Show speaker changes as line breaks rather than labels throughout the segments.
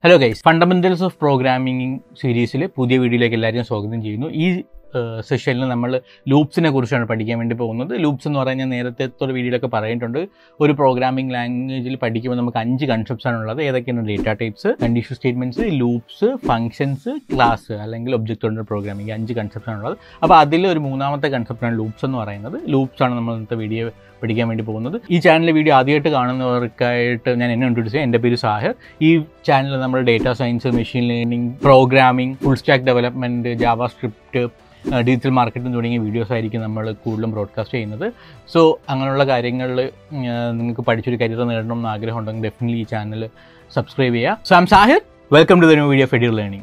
hello guys fundamentals of programming സീരീസിൽ പുതിയ വീഡിയോയിലേക്ക് എല്ലാവരെയും സ്വാഗതം ചെയ്യുന്നു ഈ സെഷനിൽ നമ്മൾ ലൂപ്സിനെ കുറിച്ചാണ് പഠിക്കാൻ വേണ്ടി പോകുന്നത് ലൂപ്സ് എന്ന് പറഞ്ഞാൽ നേരത്തെ ഒരു വീഡിയോയിലൊക്കെ പറഞ്ഞിട്ടുണ്ട് ഒരു പ്രോഗ്രാമിംഗ് ലാംഗ്വേജിൽ പഠിക്കുമ്പോൾ നമുക്ക് അഞ്ച് കൺസെപ്റ്റ്സ് ആണുള്ളത് ഏതൊക്കെയാണ് data types condition statements loops functions class അല്ലെങ്കിൽ ഒബ്ജക്റ്റ് ഓറിയന്റഡ് പ്രോഗ്രാമിംഗ് അഞ്ച് കൺസെപ്റ്റ്സ് ആണുള്ളത് അപ്പോൾ അതിൽ ഒരു മൂന്നാമത്തെ കൺസെപ്റ്റാണ് ലൂപ്സ് എന്ന് പറയുന്നത് ലൂപ്സ് ആണ് നമ്മൾ ഇന്നത്തെ വീഡിയോ പഠിക്കാൻ വേണ്ടി പോകുന്നത് ഈ ചാനലിലെ വീഡിയോ ആദ്യമായിട്ട് കാണുന്നവർക്കായിട്ട് ഞാൻ എന്നെ ഇൻട്രൊഡ്യൂസ് ചെയ്യാം എൻ്റെ പേര് സാഹിർ ഈ ചാനലിൽ നമ്മൾ data science machine learning programming full stack development JavaScript digital marketing തുടങ്ങിയ വീഡിയോസ് ആയിരിക്കും നമ്മൾ കൂടുതലും ബ്രോഡ്കാസ്റ്റ് ചെയ്യുന്നത് സോ അങ്ങനെയുള്ള കാര്യങ്ങളിൽ നിങ്ങൾക്ക് പഠിച്ചൊരു കരിയർ നേടണം എന്ന് ആഗ്രഹം ഉണ്ടെങ്കിൽ ഡെഫിനറ്റ്ലി ഈ ചാനൽ സബ്സ്ക്രൈബ് ചെയ്യുക so am Sahir welcome to the new video ഫെഡിയർ ലേണിംഗ്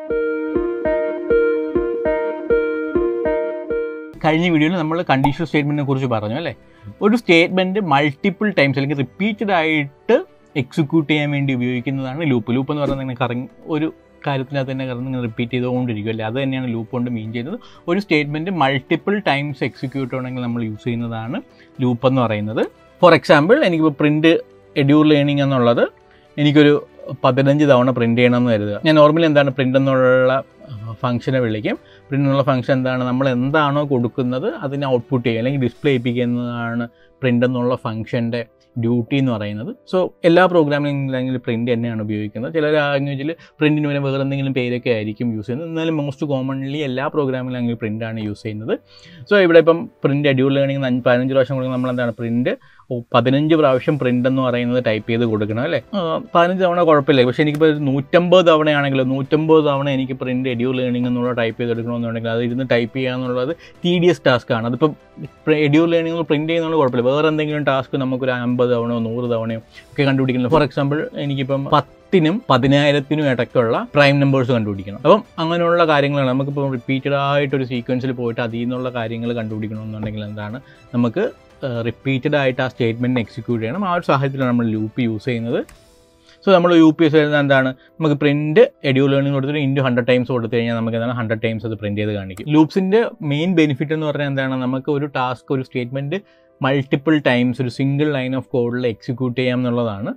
കഴിഞ്ഞ വീഡിയോയിൽ നമ്മൾ കണ്ടീഷണൽ സ്റ്റേറ്റ്മെൻറ്റിനെ കുറിച്ച് പറഞ്ഞു അല്ലേ ഒരു സ്റ്റേറ്റ്മെൻറ്റ് മൾട്ടിപ്പിൾ ടൈംസ് അല്ലെങ്കിൽ റിപ്പീറ്റഡ് ആയിട്ട് എക്സിക്യൂട്ട് ചെയ്യാൻ വേണ്ടി ഉപയോഗിക്കുന്നതാണ് ലൂപ്പ് ലൂപ്പ് എന്ന് പറയുന്നത് ഇങ്ങനെ കറങ്ങി ഒരു കാര്യത്തിനകത്ത് തന്നെ കറന്ന് ഇങ്ങനെ റിപ്പീറ്റ് ചെയ്തുകൊണ്ടിരിക്കും അല്ലേ അത് തന്നെയാണ് ലൂപ്പ് കൊണ്ട് മീൻ ചെയ്യുന്നത് ഒരു സ്റ്റേറ്റ്മെൻറ്റ് മൾട്ടിപ്പിൾ ടൈംസ് എക്സിക്യൂട്ട് ചെയ്യണമെങ്കിൽ നമ്മൾ യൂസ് ചെയ്യുന്നതാണ് ലൂപ്പ് എന്ന് പറയുന്നത് ഫോർ എക്സാമ്പിൾ എനിക്കിപ്പോൾ പ്രിൻറ്റ് എഡ്യൂർ ലേണിംഗ് എന്നുള്ളത് എനിക്കൊരു പതിനഞ്ച് തവണ പ്രിൻറ്റ് ചെയ്യണമെന്ന് കരുതുക ഞാൻ നോർമലി എന്താണ് പ്രിൻ്റ് എന്നുള്ള ഫംഗ്ഷനെ വിളിക്കും പ്രിൻ്റ് എന്നുള്ള ഫംഗ്ഷൻ എന്താണ് നമ്മൾ എന്താണോ കൊടുക്കുന്നത് അതിനെ ഔട്ട്പുട്ട് ചെയ്യുക അല്ലെങ്കിൽ ഡിസ്പ്ലേ ചെയ്യിപ്പിക്കുന്നതാണ് പ്രിൻ്റ് എന്നുള്ള ഫംഗ്ഷൻ്റെ ഡ്യൂട്ടി എന്ന് പറയുന്നത് സോ എല്ലാ പ്രോഗ്രാമിംഗ് ലാംഗ്വേജിൽ പ്രിൻ്റ് തന്നെയാണ് ഉപയോഗിക്കുന്നത് ചില ലാംഗ്വേജിൽ പ്രിൻറ്റിന് വരെ വേറെ എന്തെങ്കിലും പേരൊക്കെ ആയിരിക്കും യൂസ് ചെയ്യുന്നത് എന്നാലും മോസ്റ്റ് കോമൺലി എല്ലാ പ്രോഗ്രാമിംഗ് ലാംഗ്വേജ് പ്രിൻ്റാണ് യൂസ് ചെയ്യുന്നത് സോ ഇവിടെ ഇപ്പം പ്രിൻ്റ് അഡ്യൂൾ ലേണിംഗ് അഞ്ച് പതിനഞ്ച് പ്രാവശ്യം കൊടുക്കുന്നത് നമ്മൾ എന്താണ് പ്രിൻ്റ് പതിനഞ്ച് പ്രാവശ്യം പ്രിൻ്റ് എന്ന് പറയുന്നത് ടൈപ്പ് ചെയ്ത് കൊടുക്കണം അല്ലേ പതിനഞ്ച് തവണ കുഴപ്പമില്ല പക്ഷേ എനിക്കിപ്പോൾ ഒരു നൂറ്റമ്പത് തവണയാണെങ്കിലോ നൂറ്റമ്പത് തവണ എനിക്ക് പ്രിൻ്റ് എഡ്യൂൾ ലേണിംഗ് എന്നുള്ള ടൈപ്പ് ചെയ്തെടുക്കണമെന്നുണ്ടെങ്കിൽ അത് ഇരുന്ന് ടൈപ്പ് ചെയ്യുക എന്നുള്ളത് ടി ഡി എസ് ടാസ്ക് ആണ് അതിപ്പോൾ എഡ്യൂൾ ലേണിംഗ് പ്രിൻറ്റ് ചെയ്യുന്നത് കുഴപ്പമില്ല വേറെ എന്തെങ്കിലും ടാസ്ക് നമുക്കൊരു അമ്പത് തവണയോ നൂറ് തവണയോ ഒക്കെ കണ്ടുപിടിക്കുന്നത് ഫോർ എക്സാമ്പിൾ എനിക്കിപ്പം പത്തിനും പതിനായിരത്തിനും ഇടയ്ക്കുള്ള പ്രൈം നമ്പേഴ്സ് കണ്ടുപിടിക്കണം അപ്പം അങ്ങനെയുള്ള കാര്യങ്ങളാണ് നമുക്കിപ്പോൾ റിപ്പീറ്റഡ് ആയിട്ട് ഒരു സീക്വൻസിൽ പോയിട്ട് അതിൽ നിന്നുള്ള കാര്യങ്ങൾ കണ്ടുപിടിക്കണമെന്നുണ്ടെങ്കിൽ എന്താണ് നമുക്ക് റിപ്പീറ്റഡ് ആയിട്ട് ആ സ്റ്റേറ്റ്മെൻറ്റ് എക്സിക്യൂട്ട് ചെയ്യണം ആ ഒരു സാഹചര്യത്തിലാണ് നമ്മൾ ലൂപ്പ് യൂസ് ചെയ്യുന്നത് സോ നമ്മൾ യു പി എസ് ചെയ്യുന്നത് എന്താണ് നമുക്ക് പ്രിൻറ്റ് എഡ്യൂൾ ലേണിംഗ് കൊടുത്തിട്ട് ഇൻറ്റു ഹൺഡ്രഡ് ടൈംസ് കൊടുത്തു കഴിഞ്ഞാൽ നമുക്ക് എന്താണ് ഹൺഡ്രഡ് ടൈംസ് അത് പ്രിൻറ്റ് ചെയ്ത് കാണിക്കും ലൂപ്സിൻ്റെ മെയിൻ ബെനിഫിറ്റ് എന്ന് പറഞ്ഞാൽ എന്താണ് നമുക്ക് ഒരു ടാസ്ക് ഒരു സ്റ്റേറ്റ്മെൻറ്റ് മൾട്ടിപ്പിൾ ടൈംസ് ഒരു സിംഗിൾ ലൈൻ ഓഫ് കോഡിൽ എക്സിക്യൂട്ട് ചെയ്യാം എന്നുള്ളതാണ്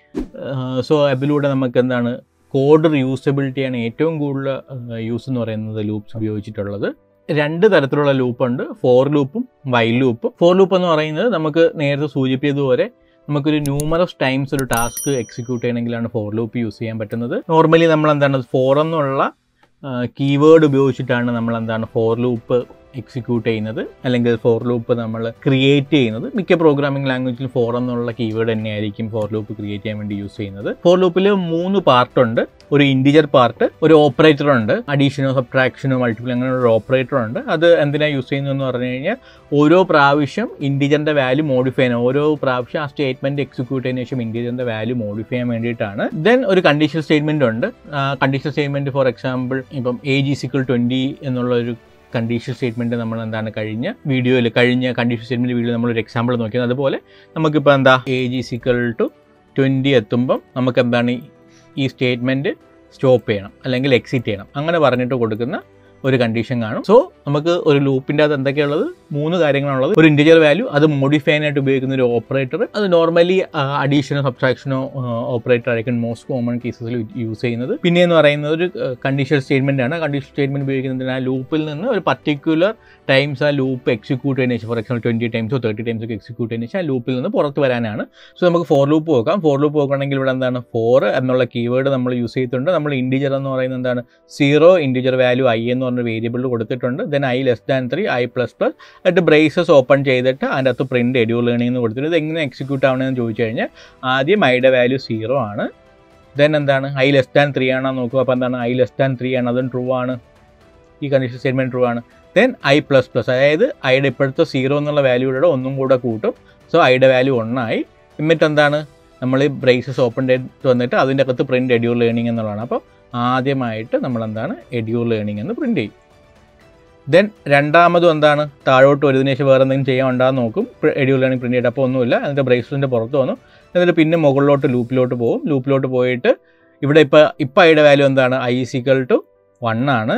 സോ അതിലൂടെ നമുക്ക് എന്താണ് കോഡ് റീയൂസബിലിറ്റിയാണ് ഏറ്റവും കൂടുതൽ യൂസ് എന്ന് പറയുന്നത് ലൂപ്സ് ഉപയോഗിച്ചിട്ടുള്ളത് രണ്ട് തരത്തിലുള്ള ലൂപ്പുണ്ട് ഫോർ ലൂപ്പും വൈൽ ലൂപ്പും ഫോർ ലൂപ്പ് എന്ന് പറയുന്നത് നമുക്ക് നേരത്തെ സൂചിപ്പിച്ചതുപോലെ നമുക്കൊരു ന്യൂമറസ് ടൈംസ് ഒരു ടാസ്ക് എക്സിക്യൂട്ട് ചെയ്യണമെങ്കിലാണ് ഫോർ ലൂപ്പ് യൂസ് ചെയ്യാൻ പറ്റുന്നത് നോർമലി നമ്മൾ എന്താണ് ഫോർ എന്നുള്ള കീവേഡ് ഉപയോഗിച്ചിട്ടാണ് നമ്മൾ എന്താണ് ഫോർ ലൂപ്പ് എക്സിക്യൂട്ട് ചെയ്യുന്നത് അല്ലെങ്കിൽ ഫോർ ലൂപ്പ് നമ്മൾ ക്രിയേറ്റ് ചെയ്യുന്നത് മിക്ക പ്രോഗ്രാമിംഗ് ലാംഗ്വേജിൽ ഫോർ എന്നുള്ള കീവേഡ് തന്നെയായിരിക്കും ഫോർ ലൂപ്പ് ക്രിയേറ്റ് ചെയ്യാൻ വേണ്ടി യൂസ് ചെയ്യുന്നത് ഫോർ ലൂപ്പിൽ മൂന്ന് പാർട്ടുണ്ട് ഒരു ഇൻഡിജർ പാർട്ട് ഒരു ഓപ്പറേറ്റർ ഉണ്ട് അഡീഷനോ സബ്ട്രാക്ഷനോ മൾട്ടിപ്പിൾ അങ്ങനെ ഒരു ഓപ്പറേറ്റർ ഉണ്ട് അത് എന്തിനാണ് യൂസ് ചെയ്യുന്നതെന്ന് പറഞ്ഞു കഴിഞ്ഞാൽ ഓരോ പ്രാവശ്യം ഇൻഡിജറിൻ്റെ വാല്യൂ മോഡിഫൈ ചെയ്യാൻ ഓരോ പ്രാവശ്യം ആ സ്റ്റേറ്റ്മെൻറ്റ് എക്സിക്യൂട്ട് ചെയ്തതിനു ശേഷം ഇൻഡിജറിൻ്റെ വാല്യൂ മോഡിഫൈ ചെയ്യാൻ വേണ്ടിയിട്ടാണ് ദെൻ ഒരു കണ്ടീഷണൽ സ്റ്റേറ്റ്മെൻറ്റ് ഉണ്ട് കണ്ടീഷണൽ സ്റ്റേറ്റ്മെൻറ്റ് ഫോർ എക്സാമ്പിൾ ഇപ്പം ഏജ് ഈസിക്വൾ ട്വൻറ്റി എന്നുള്ള ഒരു കണ്ടീഷൻ സ്റ്റേറ്റ്മെൻറ്റ് നമ്മൾ എന്താണ് കഴിഞ്ഞ വീഡിയോയിൽ കഴിഞ്ഞ കണ്ടീഷൻ സ്റ്റേറ്റ്മെൻറ്റ് വീഡിയോ നമ്മളൊരു എക്സാമ്പിൾ നോക്കിയത് അതുപോലെ നമുക്കിപ്പോൾ എന്താ ഏജ് ഈസിക്വൽ ടു ട്വൻറ്റി എത്തുമ്പം നമുക്ക് എന്താണ് ഈ സ്റ്റേറ്റ്മെൻറ്റ് സ്റ്റോപ്പ് ചെയ്യണം അല്ലെങ്കിൽ എക്സിറ്റ് ചെയ്യണം അങ്ങനെ പറഞ്ഞിട്ട് കൊടുക്കുന്ന ഒരു കണ്ടീഷൻ കാണും സോ നമുക്ക് ഒരു ലൂപ്പിൻ്റെ അകത്ത് എന്തൊക്കെയുള്ളത് മൂന്ന് കാര്യങ്ങളാണുള്ളത് ഒരു ഇൻഡിജർ വാല്യൂ അത് മോഡിഫൈ ആയിട്ട് ഉപയോഗിക്കുന്ന ഒരു ഓപ്പറേറ്റർ അത് നോർമലി അഡീഷനോ സബ്ട്രാക്ഷനോ ഓപ്പറേറ്റർ ആയിരിക്കും മോസ്റ്റ് കോമൺ കേസസിൽ യൂസ് ചെയ്യുന്നത് പിന്നെ എന്ന് പറയുന്നത് ഒരു കണ്ടീഷൻ സ്റ്റേറ്റ്മെൻ്റ് ആണ് കണ്ടീഷൻ സ്റ്റേറ്റ്മെൻറ്റ് ഉപയോഗിക്കുന്നതിന് ആ ലൂപ്പിൽ നിന്ന് ഒരു പർട്ടിക്കുലർ ടൈംസ് ആ ലൂപ്പ് എക്സിക്യൂട്ട് ചെയ്തതിന് ശേഷം ഫോർ എക്സാമ്പിൾ ട്വൻറ്റി ടൈംസോ തേർട്ടി ടൈംസ് ഒക്കെ എക്സിക്യൂട്ട് ചെയ്തതിന് ശേഷം ആ ലൂപ്പിൽ നിന്ന് പുറത്ത് വരാനാണ് സോ നമുക്ക് ഫോർ ലൂപ്പ് നോക്കാം ഫോർ ലൂപ്പ് നോക്കുകയാണെങ്കിൽ ഇവിടെ എന്താണ് ഫോർ എന്നുള്ള കീവേഡ് നമ്മൾ യൂസ് ചെയ്തിട്ടുണ്ട് നമ്മൾ ഇൻഡിജർ എന്ന് പറയുന്നത് എന്താണ് സീറോ ഇൻഡിജർ വാല്യൂ ഐ എന്ന് പറഞ്ഞ വേരിയബിൾ കൊടുത്തിട്ടുണ്ട് then I less than three I plus plus എന്നിട്ട് ബ്രേസസ് ഓപ്പൺ ചെയ്തിട്ട് അതിൻ്റെ അകത്ത് പ്രിൻറ്റ് എഡ്യൂൾ ലേണിംഗ് എന്ന് കൊടുത്തിട്ട് ഇത് എങ്ങനെ എക്സിക്യൂട്ട് ആവണമെന്ന് ചോദിച്ചു കഴിഞ്ഞാൽ ആദ്യം ഐയുടെ വാല്യൂ സീറോ ആണ് ദെൻ എന്താണ് ഐ ലെസ് ദാൻ ത്രീ ആണോ നോക്കുക അപ്പോൾ എന്താണ് ഐ ലെസ് ദാൻ ത്രീ ആണ് അതും ട്രൂ ആണ് ഈ കണ്ടീഷൻ സ്റ്റേറ്റ്മെൻറ്റ് ട്രൂ ആണ് ദെൻ ഐ പ്ലസ് പ്ലസ് അതായത് ഐയുടെ ഇപ്പോഴത്തെ സീറോ എന്നുള്ള വാല്യൂടെ ഒന്നും കൂടെ കൂട്ടും സോ ഐയുടെ വാല്യൂ ഒന്നായി എന്നിട്ട് എന്താണ് നമ്മൾ ബ്രേസസ് ഓപ്പൺ ചെയ്ത് വന്നിട്ട് അതിൻ്റെ അകത്ത് പ്രിൻറ്റ് എഡ്യൂൾ ലേണിംഗ് എന്നുള്ളതാണ് അപ്പോൾ ആദ്യമായിട്ട് നമ്മൾ എന്താണ് എഡ്യൂൾ ലേണിംഗ് എന്ന് പ്രിൻറ്റ് ചെയ്യും ദെൻ രണ്ടാമതും എന്താണ് താഴോട്ട് വരുന്നതിന് ശേഷം വേറെ എന്തെങ്കിലും ചെയ്യാൻ ഉണ്ടാകുന്ന നോക്കും എഡ്യൂൾ ലേണിംഗ് പ്രിൻറ്റ് ചെയ്തിട്ട് അപ്പോൾ ഒന്നുമില്ല എന്നിട്ട് ബ്രേസസിൻ്റെ പുറത്ത് വന്നു എന്നിട്ട് പിന്നെ മുകളിലോട്ട് ലൂപ്പിലോട്ട് പോകും ലൂപ്പിലോട്ട് പോയിട്ട് ഇവിടെ ഇപ്പോൾ ഇപ്പോൾ ഐയുടെ വാല്യൂ എന്താണ് ഐ സിക്കൽ ടു വൺ ആണ്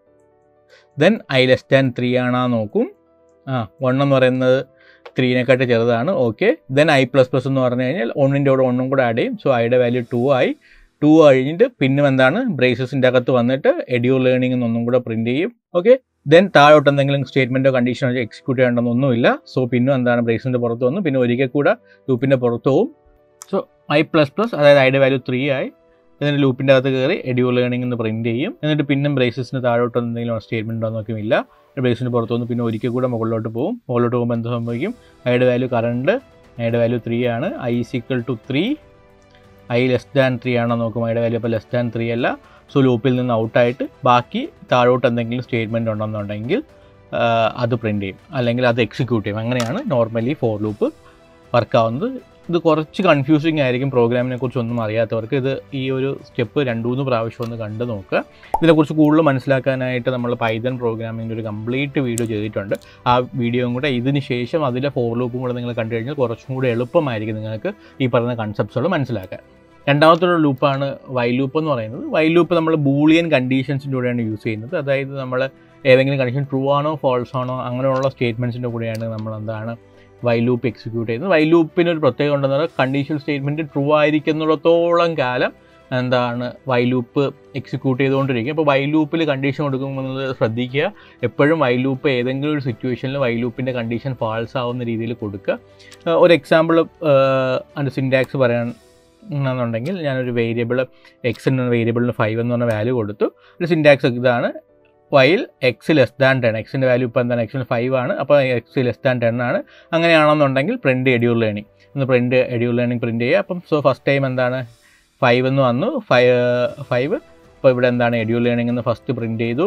then I less than three ആണോ നോക്കും ആ വൺ എന്ന് പറയുന്നത് ത്രീനെക്കാട്ട് ചെറുതാണ് okay then I plus plus എന്ന് പറഞ്ഞു കഴിഞ്ഞാൽ ഒന്നിൻ്റെ കൂടെ ഒന്നും കൂടെ ആഡ് ചെയ്യും സോ ഐയുടെ വാല്യൂ ടു ആയി ടു കഴിഞ്ഞിട്ട് പിന്നും എന്താണ് ബ്രേസസിൻ്റെ അകത്ത് വന്നിട്ട് എഡ്യൂർ ലേണിംഗ് എന്നൊന്നും കൂടെ പ്രിന്റ് ചെയ്യും ഓക്കെ ദെൻ താഴോട്ട് എന്തെങ്കിലും സ്റ്റേറ്റ്മെൻറ്റോ കണ്ടീഷനോ എക്സിക്യൂട്ട് ചെയ്യേണ്ടതൊന്നുമില്ല സോ പിന്നും എന്താണ് ബ്രേസിൻ്റെ പുറത്ത് വന്നു പിന്നെ ഒരിക്കൽ കൂടെ ലൂപ്പിൻ്റെ പുറത്ത് പോവും സോ ഐ പ്ലസ് പ്ലസ് അതായത് ഐയുടെ വാല്യൂ ത്രീ ആയി എന്നിട്ട് ലൂപ്പിൻ്റെ അകത്ത് കയറി എഡ്യൂർ ലേണിംഗ് എന്ന് പ്രിന്റ് ചെയ്യും എന്നിട്ട് പിന്നും ബ്രേസസിന് താഴോട്ട് എന്തെങ്കിലും സ്റ്റേറ്റ്മെൻറ്റ് ഉണ്ടോ നോക്കുമില്ല ബ്രേസിന് പുറത്ത് വന്ന് പിന്നെ ഒരിക്കൽ കൂടെ മുകളിലോട്ട് പോകും മുകളിലോട്ട് പോകുമ്പോൾ എന്ത് സംഭവിക്കും ഐയുടെ വാല്യൂ കറണ്ട് ഐയുടെ വാല്യൂ ത്രീ ആണ് I is equal to three I less than three ആണോ നോക്കും ഐയുടെ വാല്യൂ അപ്പോൾ ലെസ് ദാൻ ത്രീ അല്ല സോ ലൂപ്പിൽ നിന്ന് ഔട്ടായിട്ട് ബാക്കി താഴോട്ട് എന്തെങ്കിലും സ്റ്റേറ്റ്മെൻറ്റ് ഉണ്ടെന്നുണ്ടെങ്കിൽ ആ, അത് പ്രിൻ്റ് ചെയ്യും അല്ലെങ്കിൽ അത് എക്സിക്യൂട്ട് ചെയ്യും അങ്ങനെയാണ് നോർമലി ഫോർ ലൂപ്പ് വർക്കാവുന്നത് ഇത് കുറച്ച് കൺഫ്യൂസിങ് ആയിരിക്കും പ്രോഗ്രാമിനെ കുറിച്ച് ഒന്നും അറിയാത്തവർക്ക് ഇത് ഈ ഒരു സ്റ്റെപ്പ് രണ്ട് മൂന്ന് പ്രാവശ്യം ഒന്ന് കണ്ടു നോക്കുക ഇതിനെക്കുറിച്ച് കൂടുതൽ മനസ്സിലാക്കാനായിട്ട് നമ്മൾ പൈതൺ പ്രോഗ്രാമിൻ്റെ ഒരു കംപ്ലീറ്റ് വീഡിയോ ചെയ്തിട്ടുണ്ട് ആ വീഡിയോയും കൂടെ ഇതിന് ശേഷം അതിലെ ഫോർ ലൂപ്പും കൂടെ നിങ്ങൾ കണ്ടു കഴിഞ്ഞാൽ കുറച്ചും കൂടെ എളുപ്പമായിരിക്കും നിങ്ങൾക്ക് ഈ പറയുന്ന കൺസെപ്റ്റ്സുകൾ മനസ്സിലാക്കാൻ രണ്ടാമത്തെ ലൂപ്പാണ് വൈ ലൂപ്പ് എന്ന് പറയുന്നത് വൈ ലൂപ്പ് നമ്മൾ ബൂളിയൻ കണ്ടീഷൻസിൻ്റെ കൂടെയാണ് യൂസ് ചെയ്യുന്നത് അതായത് നമ്മൾ ഏതെങ്കിലും കണ്ടീഷൻ ട്രൂ ആണോ ഫോൾസ് ആണോ അങ്ങനെയുള്ള സ്റ്റേറ്റ്മെൻറ്റ്സിൻ്റെ കൂടെയാണ് നമ്മൾ എന്താണ് വൈ ലൂപ്പ് എക്സിക്യൂട്ട് ചെയ്യുന്നത് വൈ ലൂപ്പിന് ഒരു പ്രത്യേകത ഉണ്ടെന്ന് പറഞ്ഞാൽ കണ്ടീഷൻ സ്റ്റേറ്റ്മെൻറ്റ് ട്രൂ ആയിരിക്കുന്നിടത്തോളം കാലം എന്താണ് വൈ ലൂപ്പ് എക്സിക്യൂട്ട് ചെയ്തുകൊണ്ടിരിക്കും അപ്പോൾ വൈ ലൂപ്പിൽ കണ്ടീഷൻ കൊടുക്കുമ്പോൾ ശ്രദ്ധിക്കുക എപ്പോഴും വൈ ലൂപ്പ് ഏതെങ്കിലും ഒരു സിറ്റുവേഷനിൽ വൈ ലൂപ്പിൻ്റെ കണ്ടീഷൻ ഫാൾസ് ആവുന്ന രീതിയിൽ കൊടുക്കുക ആ, ഒരു എക്സാമ്പിൾ അതിൻ്റെ സിൻറ്റാക്സ് പറയാൻ എന്നുണ്ടെങ്കിൽ ഞാനൊരു വേരിയബിൾ എക്സ് എന്ന വേരിയബിളിന് ഫൈവ് എന്ന് പറഞ്ഞ വാല്യൂ കൊടുത്തു ഒരു സിൻറ്റാക്സ് ഇതാണ് while X less than ten എക്സിൻ്റെ വാല്യൂ ഇപ്പോൾ എന്താണ് എക്സിന് ഫൈവ് ആണ് അപ്പോൾ എക്സ് ലെസ് ദാൻ ടെൻ ആണ് അങ്ങനെയാണെന്നുണ്ടെങ്കിൽ പ്രിൻറ്റ് എഡ്യൂർ ലേണിംഗ് ഒന്ന് പ്രിൻറ്റ് എഡ്യൂർ ലേണിംഗ് പ്രിൻറ്റ് ചെയ്യുക അപ്പം സോ ഫസ്റ്റ് ടൈം എന്താണ് ഫൈവ് എന്ന് വന്നു ഫൈവ് ഫൈവ് അപ്പോൾ ഇവിടെ എന്താണ് എഡ്യൂർ ലേണിംഗ് എന്ന് ഫസ്റ്റ് പ്രിൻറ്റ് ചെയ്തു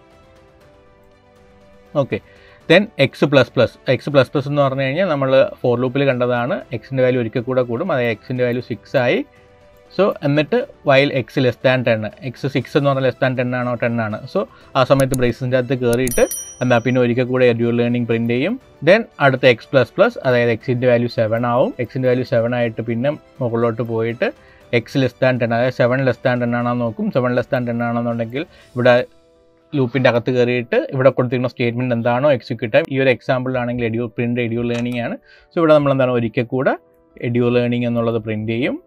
okay then X plus plus X plus plus എന്ന് പറഞ്ഞു കഴിഞ്ഞാൽ നമ്മൾ ഫോർ ലൂപ്പിൽ കണ്ടതാണ് എക്സിൻ്റെ വാല്യൂ ഒരിക്കൽ കൂടെ കൂടും അതായത് എക്സിൻ്റെ വാല്യൂ സിക്സ് ആയി സോ എന്നിട്ട് while X less than ten X six എന്ന് പറഞ്ഞാൽ ലെസ് ദാൻ ടെൻ ആണോ ടെൻ ആണ് സോ ആ സമയത്ത് ബ്രേസിൻ്റെ അകത്ത് കയറിയിട്ട് എന്താ പിന്നെ ഒരിക്കൽ കൂടെ എഡ്യൂർ ലേണിംഗ് പ്രിൻറ്റ് ചെയ്യും ദെൻ അടുത്ത എക്സ് പ്ലസ് പ്ലസ് അതായത് എക്സിൻ്റെ വാല്യൂ സെവൻ ആവും എക്സിൻ്റെ വാല്യൂ സെവൻ ആയിട്ട് പിന്നെ മുകളിലോട്ട് പോയിട്ട് എക്സ് ലെസ് ദാൻ ടെൻ അതായത് സെവൻ ലെസ് ദാൻ ടെൻ ആണോ നോക്കും സെവൻ ലെസ് ദാൻ ടെൻ ആണെന്നുണ്ടെങ്കിൽ ഇവിടെ ലൂപ്പിൻ്റെ അകത്ത് കയറിയിട്ട് ഇവിടെ കൊടുത്തിരിക്കുന്ന സ്റ്റേറ്റ്മെൻറ്റ് എന്താണോ എക്സിക്യൂട്ട് ഈ ഒരു എക്സാമ്പിളിലാണെങ്കിൽ എഡ്യൂർ പ്രിൻറ്റ് എഡ്യൂർ ലേണിംഗ് ആണ് സോ ഇവിടെ നമ്മൾ എന്താണ് ഒരിക്കൽ കൂടെ എഡ്യൂർ ലേണിംഗ് എന്നുള്ളത് പ്രിൻറ്റ് ചെയ്യും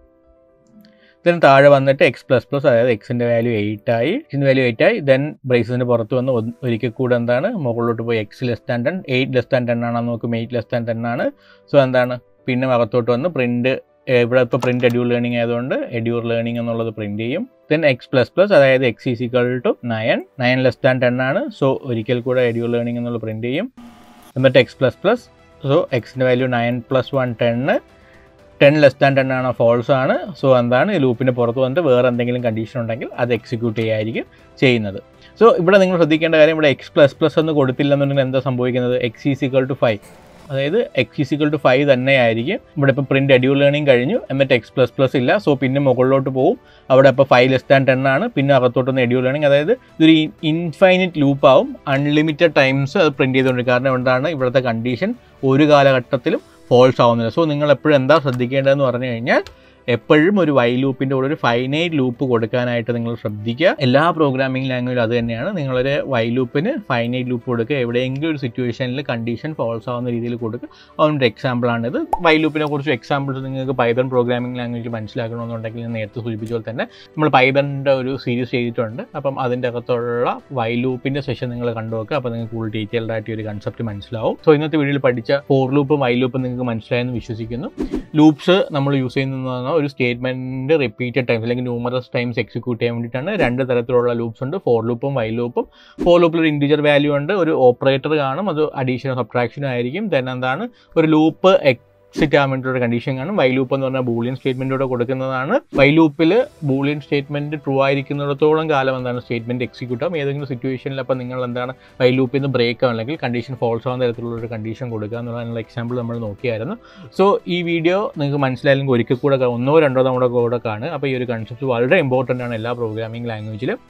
ദെൻ താഴെ വന്നിട്ട് എക്സ് പ്ലസ് പ്ലസ് അതായത് എക്സിൻ്റെ വാല്യൂ എയ്റ്റ് ആയി എക്സിൻ്റെ വാല്യൂ എയ്റ്റ് ആയി ദെൻ ബ്രേസിൻ്റെ പുറത്ത് വന്ന് ഒന്ന് ഒരിക്കൽ കൂടെ എന്താണ് മുകളിലോട്ട് പോയി X less than ten eight less than ten ആണെന്ന് നോക്കും എയ്റ്റ് ലെസ് ദാൻ ടെൻ ആണ് സോ എന്താണ് പിന്നെ അകത്തോട്ട് വന്ന് പ്രിൻറ്റ് ഇവിടെ ഇപ്പോൾ പ്രിൻറ്റ് എഡ്യൂർ ലേണിംഗ് ആയതുകൊണ്ട് എഡ്യൂർ ലേണിംഗ് എന്നുള്ളത് പ്രിൻറ്റ് ചെയ്യും ദെൻ എക്സ് പ്ലസ് പ്ലസ് അതായത് X is equal to nine nine less than ten ആണ് സോ ഒരിക്കൽ കൂടെ എഡ്യൂർ ലേണിംഗ് എന്നുള്ളത് പ്രിൻറ്റ് ചെയ്യും എന്നിട്ട് എക്സ് പ്ലസ് പ്ലസ് സോ എക്സിൻ്റെ വാല്യൂ നയൻ പ്ലസ് വൺ ടെന്ന് ടെൻ ലെസ് ദാൻ ടെൻ ആണ് ഫോൾസ് ആണ് സോ എന്താണ് ഈ ലൂപ്പിൻ്റെ പുറത്ത് വന്നിട്ട് വേറെ എന്തെങ്കിലും കണ്ടീഷൻ ഉണ്ടെങ്കിൽ അത് എക്സിക്യൂട്ട് ചെയ്യായിരിക്കും ചെയ്യുന്നത് സോ ഇവിടെ നിങ്ങൾ ശ്രദ്ധിക്കേണ്ട കാര്യം ഇവിടെ എക്സ് പ്ലസ് പ്ലസ് എന്ന് കൊടുത്തില്ലെന്നുണ്ടെങ്കിൽ എന്താ സംഭവിക്കുന്നത് എക്സ് ഈസിക്വൽ ടു ഫൈവ് അതായത് എക്സ് ഈസിക്വൽ ടു ഫൈവ് തന്നെ ആയിരിക്കും ഇവിടെ ഇപ്പോൾ പ്രിൻറ്റ് എഡ്യൂർ ലേണിംഗ് കഴിഞ്ഞു എന്നിട്ട് എക്സ് പ്ലസ് പ്ലസ് ഇല്ല സോ പിന്നെ മുകളിലോട്ട് പോകും അവിടെ ഇപ്പോൾ ഫൈവ് ലെസ് ദാൻ ടെൻ ആണ് പിന്നെ അകത്തോട്ടൊന്ന് എഡ്യൂർ ലേണിംഗ് അതായത് ഇതൊരു ഇൻഫൈനിറ്റ് ലൂപ്പ് ആവും അൺലിമിറ്റഡ് ടൈംസ് അത് പ്രിൻറ്റ് ചെയ്തുകൊണ്ടിരിക്കും കാരണം എന്താണ് ഇവിടുത്തെ കണ്ടീഷൻ ഒരു കാലഘട്ടത്തിലും ഫോൾസ് ആവുന്നില്ല സോ നിങ്ങൾ എപ്പോഴും എന്താ ശ്രദ്ധിക്കേണ്ടതെന്ന് പറഞ്ഞു കഴിഞ്ഞാൽ എപ്പോഴും ഒരു വൈ ലൂപ്പിൻ്റെ കൂടെ ഒരു ഫൈനൈറ്റ് ലൂപ്പ് കൊടുക്കാനായിട്ട് നിങ്ങൾ ശ്രദ്ധിക്കുക എല്ലാ പ്രോഗ്രാമിംഗ് ലാംഗ്വേജിലും അത് തന്നെയാണ് നിങ്ങളൊരു വൈ ലൂപ്പിന് ഫൈനൈറ്റ് ലൂപ്പ് കൊടുക്കുക എവിടെയെങ്കിലും ഒരു സിറ്റുവേഷനിൽ കണ്ടീഷൻ ഫോൾസ് ആവുന്ന രീതിയിൽ കൊടുക്കുക അതിൻ്റെ എക്സാമ്പിളാണിത് വൈ ലൂപ്പിനെ കുറിച്ച് എക്സാമ്പിൾസ് നിങ്ങൾക്ക് പൈതൺ പ്രോഗ്രാമിംഗ് ലാംഗ്വേജ് മനസ്സിലാക്കണമെന്നുണ്ടെങ്കിൽ ഞാൻ നേരത്തെ സൂചിപ്പിച്ച പോലെ തന്നെ നമ്മൾ പൈതണിൻ്റെ ഒരു സീരീസ് ചെയ്തിട്ടുണ്ട് അപ്പം അതിൻ്റെ അകത്തുള്ള വൈ ലൂപ്പിൻ്റെ സെഷൻ നിങ്ങൾ കണ്ടുവെക്കുക അപ്പോൾ നിങ്ങൾക്ക് കൂടുതൽ ഡീറ്റെയിൽഡ് ആയിട്ട് ഈ ഒരു കൺസെപ്റ്റ് മനസ്സിലാവും സോ ഇന്നത്തെ വീഡിയോയിൽ പഠിച്ച ഫോർ ലൂപ്പും വൈ ലൂപ്പും നിങ്ങൾക്ക് മനസ്സിലായെന്ന് വിശ്വസിക്കുന്നു ലൂപ്സ് നമ്മൾ യൂസ് ചെയ്യുന്നത് ഒരു സ്റ്റേറ്റ്മെൻറ്റ് റിപ്പീറ്റഡ് ടൈംസ് അല്ലെങ്കിൽ ന്യൂമറസ് ടൈംസ് എക്സിക്യൂട്ട് ചെയ്യാൻ വേണ്ടിയിട്ടാണ് രണ്ട് തരത്തിലുള്ള ലൂപ്സ് ഉണ്ട് ഫോർ ലൂപ്പും വൈ ലൂപ്പും ഫോർ ലൂപ്പിൽ ഒരു ഇൻഡിജർ വാല്യൂ ഉണ്ട് ഒരു ഓപ്പറേറ്റർ കാണും അത് അഡീഷനോ സബ്ട്രാക്ഷനോ ആയിരിക്കും ദെൻ എന്താണ് ഒരു ലൂപ്പ് എക്സിറ്റ് ആവാൻ വേണ്ടിയിട്ടുള്ള കണ്ടീഷൻ കാണും വൈ ലൂപ്പ് എന്ന് പറഞ്ഞാൽ ബൂളിയൻ സ്റ്റേറ്റ്മെൻറ്റോടെ കൊടുക്കുന്നതാണ് വൈ ലൂപ്പിൽ ബൂളിയൻ സ്റ്റേറ്റ്മെൻറ്റ് ട്രൂ ആയിരിക്കുന്നിടത്തോളം കാലം എന്താണ് സ്റ്റേറ്റ്മെൻറ്റ് എക്സിക്യൂട്ട് ആവും ഏതെങ്കിലും സിറ്റുവേഷനിൽ അപ്പോൾ നിങ്ങൾ എന്താണ് വൈ ലൂപ്പിൽ നിന്ന് ബ്രേക്ക് ആവും അല്ലെങ്കിൽ കണ്ടീഷൻ ഫോൾസ് ആവുന്ന തരത്തിലുള്ള ഒരു കണ്ടീഷൻ കൊടുക്കുക എന്നുള്ളതിനുള്ള എക്സാമ്പിൾ നമ്മൾ നോക്കിയായിരുന്നു സോ ഈ വീഡിയോ നിങ്ങൾക്ക് മനസ്സിലായില്ലെങ്കിൽ ഒരിക്കൽ കൂടെ കാ- ഒന്നോ രണ്ടോ നമ്മുടെ കൂടെ കാണുക അപ്പോൾ ഈ ഒരു കൺസെപ്റ്റ് വളരെ ഇമ്പോർട്ടൻ്റ് ആണ് എല്ലാ പ്രോഗ്രാമിംഗ് ലാംഗ്വേജിലും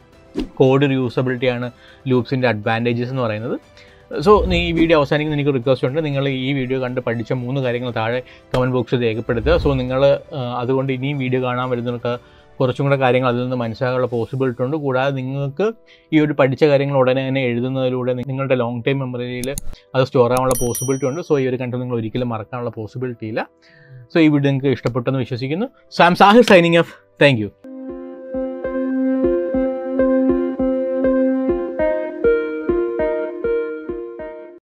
കോഡ് റിയൂസബിലിറ്റി ആണ് ലൂപ്സിൻ്റെ അഡ്വാൻറ്റേജസ് എന്ന് പറയുന്നത് സോ നീ ഈ വീഡിയോ അവസാനിക്കുന്ന എനിക്ക് റിക്വസ്റ്റ് ഉണ്ട് നിങ്ങൾ ഈ വീഡിയോ കണ്ട് പഠിച്ച മൂന്ന് കാര്യങ്ങൾ താഴെ കമൻറ്റ് ബോക്സിൽ രേഖപ്പെടുത്തുക സോ നിങ്ങൾ അതുകൊണ്ട് ഇനിയും വീഡിയോ കാണാൻ വരുന്നവർക്ക് കുറച്ചും കൂടെ കാര്യങ്ങൾ അതിൽ നിന്ന് മനസ്സിലാക്കാനുള്ള പോസിബിലിറ്റി ഉണ്ട് കൂടാതെ നിങ്ങൾക്ക് ഈ ഒരു പഠിച്ച കാര്യങ്ങൾ ഉടനെ തന്നെ എഴുതുന്നതിലൂടെ നിങ്ങളുടെ ലോങ് ടൈം മെമ്മറിയിൽ അത് സ്റ്റോർ ആവാനുള്ള പോസിബിലിറ്റി ഉണ്ട് സോ ഈ ഒരു കണ്ടന്റ് നിങ്ങൾ ഒരിക്കലും മറക്കാനുള്ള പോസിബിലിറ്റി ഇല്ല സോ ഈ വീഡിയോ നിങ്ങൾക്ക് ഇഷ്ടപ്പെട്ടെന്ന് വിശ്വസിക്കുന്നു Sam Sahir signing off thank U